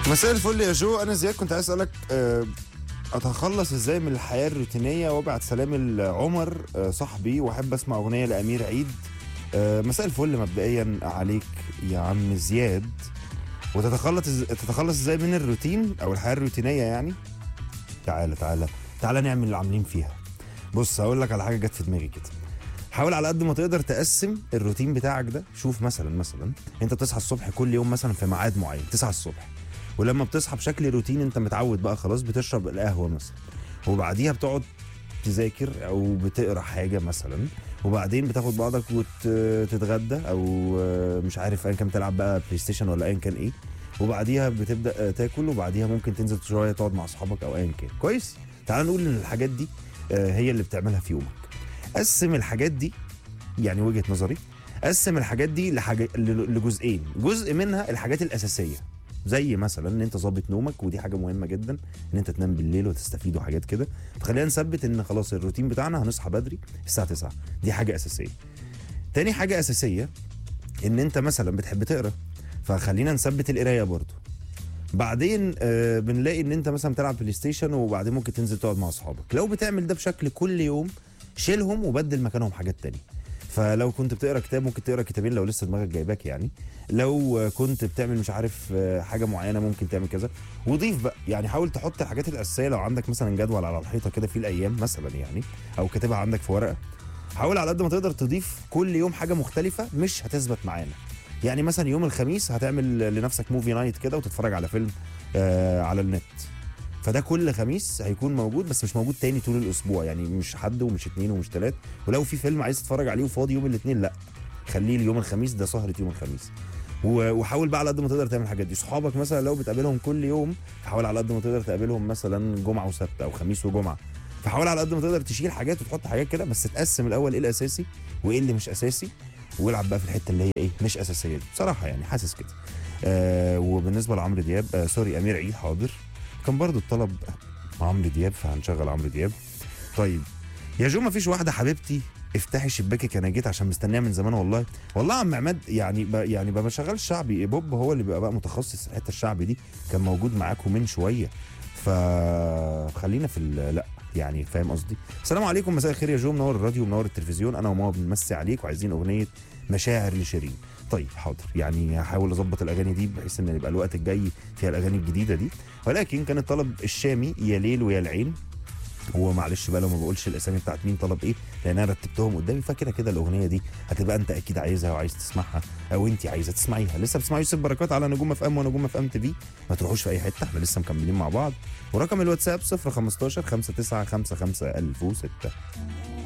مساء الفل يا جو انا زياد كنت عايز اسالك آه، اتخلص ازاي من الحياه الروتينيه وابعت سلام لعمر آه، صاحبي واحب اسمع اغنيه لامير عيد آه، مساء الفل مبدئيا عليك يا عم زياد وتتخلص إز- تتخلص ازاي من الروتين او الحياه الروتينيه يعني تعالى تعالى تعالى نعمل اللي عاملين فيها بص هقول لك على حاجه جت في دماغي كده حاول على قد ما تقدر تقسم الروتين بتاعك ده شوف مثلا مثلا انت بتصحى الصبح كل يوم مثلا في ميعاد معين 9 الصبح ولما بتصحى بشكل روتين انت متعود بقى خلاص بتشرب القهوه مثلا وبعديها بتقعد تذاكر او بتقرا حاجه مثلا وبعدين بتاخد بعضك وتتغدى او آه، مش عارف ايا كان تلعب بقى بلاي ستيشن ولا ايا كان ايه وبعديها بتبدا آه، تاكل وبعديها ممكن تنزل شويه تقعد مع اصحابك او ايا كان كويس تعال نقول ان الحاجات دي آه، هي اللي بتعملها في يومك قسم الحاجات دي يعني وجهه نظري قسم الحاجات دي لحاجة ل- لجزئين جزء منها الحاجات الاساسيه زي مثلا ان انت ظابط نومك ودي حاجه مهمه جدا ان انت تنام بالليل وتستفيد وحاجات كده فخلينا نثبت ان خلاص الروتين بتاعنا هنصحى بدري الساعه 9 دي حاجه اساسيه تاني حاجه اساسيه ان انت مثلا بتحب تقرا فخلينا نثبت القرايه برضو بعدين آه بنلاقي ان انت مثلا بتلعب بلاي ستيشن وبعدين ممكن تنزل تقعد مع اصحابك لو بتعمل ده بشكل كل يوم شيلهم وبدل مكانهم حاجات تانية فلو كنت بتقرا كتاب ممكن تقرا كتابين لو لسه دماغك جايباك يعني لو آه، كنت بتعمل مش عارف آه، حاجه معينه ممكن تعمل كذا وضيف بقى يعني حاول تحط الحاجات الاساسيه لو عندك مثلا جدول على الحيطه كده فيه الايام مثلا يعني او كاتبها عندك في ورقه حاول على قد ما تقدر تضيف كل يوم حاجه مختلفه مش هتثبت معانا يعني مثلا يوم الخميس هتعمل لنفسك موفي نايت كده وتتفرج على فيلم آه على النت فده كل خميس هيكون موجود بس مش موجود تاني طول الاسبوع يعني مش حد ومش اتنين ومش تلات ولو في فيلم عايز تتفرج عليه وفاضي يوم الاثنين لا خليه اليوم الخميس ده سهره يوم الخميس و- وحاول بقى على قد ما تقدر تعمل الحاجات دي صحابك مثلا لو بتقابلهم كل يوم فحاول على قد ما تقدر تقابلهم مثلا جمعه وسبت او خميس وجمعه فحاول على قد ما تقدر تشيل حاجات وتحط حاجات كده بس تقسم الاول ايه الاساسي وايه اللي مش اساسي والعب بقى في الحته اللي هي ايه مش اساسيه دي بصراحه يعني حاسس كده آه وبالنسبه لعمرو دياب آه سوري امير عيد حاضر كان برضو الطلب عمرو دياب فهنشغل عمرو دياب طيب يا جو ما فيش واحده حبيبتي افتحي شباكك انا جيت عشان مستنيها من زمان والله والله يا عم عماد يعني ب... يعني ما بشغلش شعبي بوب هو اللي بيبقى بقى متخصص في الحته الشعبي دي كان موجود معاكم من شويه فخلينا في ال- لا يعني فاهم قصدي السلام عليكم مساء الخير يا جو منور الراديو ومنور التلفزيون انا وماما بنمسي عليك وعايزين اغنيه مشاعر لشيرين طيب حاضر يعني هحاول اظبط الاغاني دي بحيث ان يبقى الوقت الجاي فيها الاغاني الجديده دي ولكن كان الطلب الشامي يا ليل ويا العين هو معلش بقى لو ما بقولش الاسامي بتاعت مين طلب ايه لان انا رتبتهم قدامي فكده كده الاغنيه دي هتبقى انت اكيد عايزها وعايز تسمعها او انت عايزه تسمعيها لسه بتسمعوا يوسف بركات على نجوم اف ام ونجوم اف ام تي في ما تروحوش في اي حته احنا لسه مكملين مع بعض ورقم الواتساب 015 59 55 1006